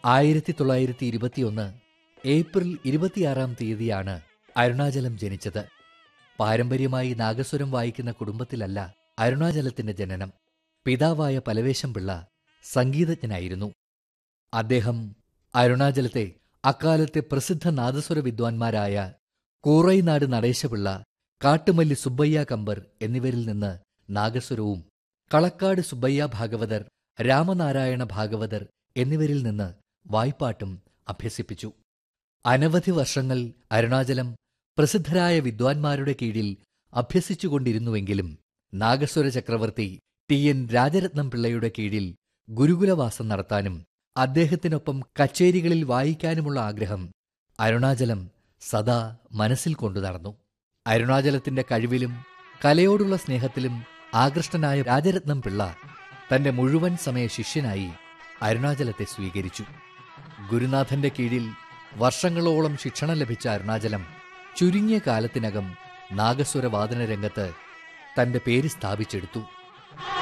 ആയിരത്തി തൊള്ളായിരത്തി ഇരുപത്തിയൊന്ന് ഏപ്രിൽ ഇരുപത്തിയാറാം തീയതിയാണ് അരുണാചലം ജനിച്ചത് പാരമ്പര്യമായി നാഗസ്വരം വായിക്കുന്ന കുടുംബത്തിലല്ല അരുണാചലത്തിന്റെ ജനനം പിതാവായ പലവേശം പിള്ള സംഗീതജ്ഞനായിരുന്നു അദ്ദേഹം അരുണാചലത്തെ അക്കാലത്തെ പ്രസിദ്ധ നാദസ്വര വിദ്വാൻമാരായ കൂറൈനാട് നടേശപിള്ള കാട്ടുമല്ലി സുബ്ബയ്യ കമ്പർ എന്നിവരിൽ നിന്ന് നാഗസ്വരവും കളക്കാട് സുബ്ബയ്യ ഭാഗവതർ രാമനാരായണ ഭാഗവതർ എന്നിവരിൽ നിന്ന് വായ്പാട്ടും അഭ്യസിപ്പിച്ചു അനവധി വർഷങ്ങൾ അരുണാചലം പ്രസിദ്ധരായ വിദ്വാൻമാരുടെ കീഴിൽ അഭ്യസിച്ചുകൊണ്ടിരുന്നുവെങ്കിലും നാഗസ്വര ചക്രവർത്തി ടി എൻ രാജരത്നം പിള്ളയുടെ കീഴിൽ ഗുരുകുലവാസം നടത്താനും അദ്ദേഹത്തിനൊപ്പം കച്ചേരികളിൽ വായിക്കാനുമുള്ള ആഗ്രഹം അരുണാചലം സദാ മനസ്സിൽ കൊണ്ടു നടന്നു അരുണാചലത്തിന്റെ കഴിവിലും കലയോടുള്ള സ്നേഹത്തിലും ആകൃഷ്ടനായ രാജരത്നം പിള്ള തന്റെ മുഴുവൻ സമയ ശിഷ്യനായി അരുണാചലത്തെ സ്വീകരിച്ചു ഗുരുനാഥന്റെ കീഴിൽ വർഷങ്ങളോളം ശിക്ഷണം ലഭിച്ച അരുണാചലം ചുരുങ്ങിയ കാലത്തിനകം നാഗസ്വര വാദന രംഗത്ത് തന്റെ പേര് സ്ഥാപിച്ചെടുത്തു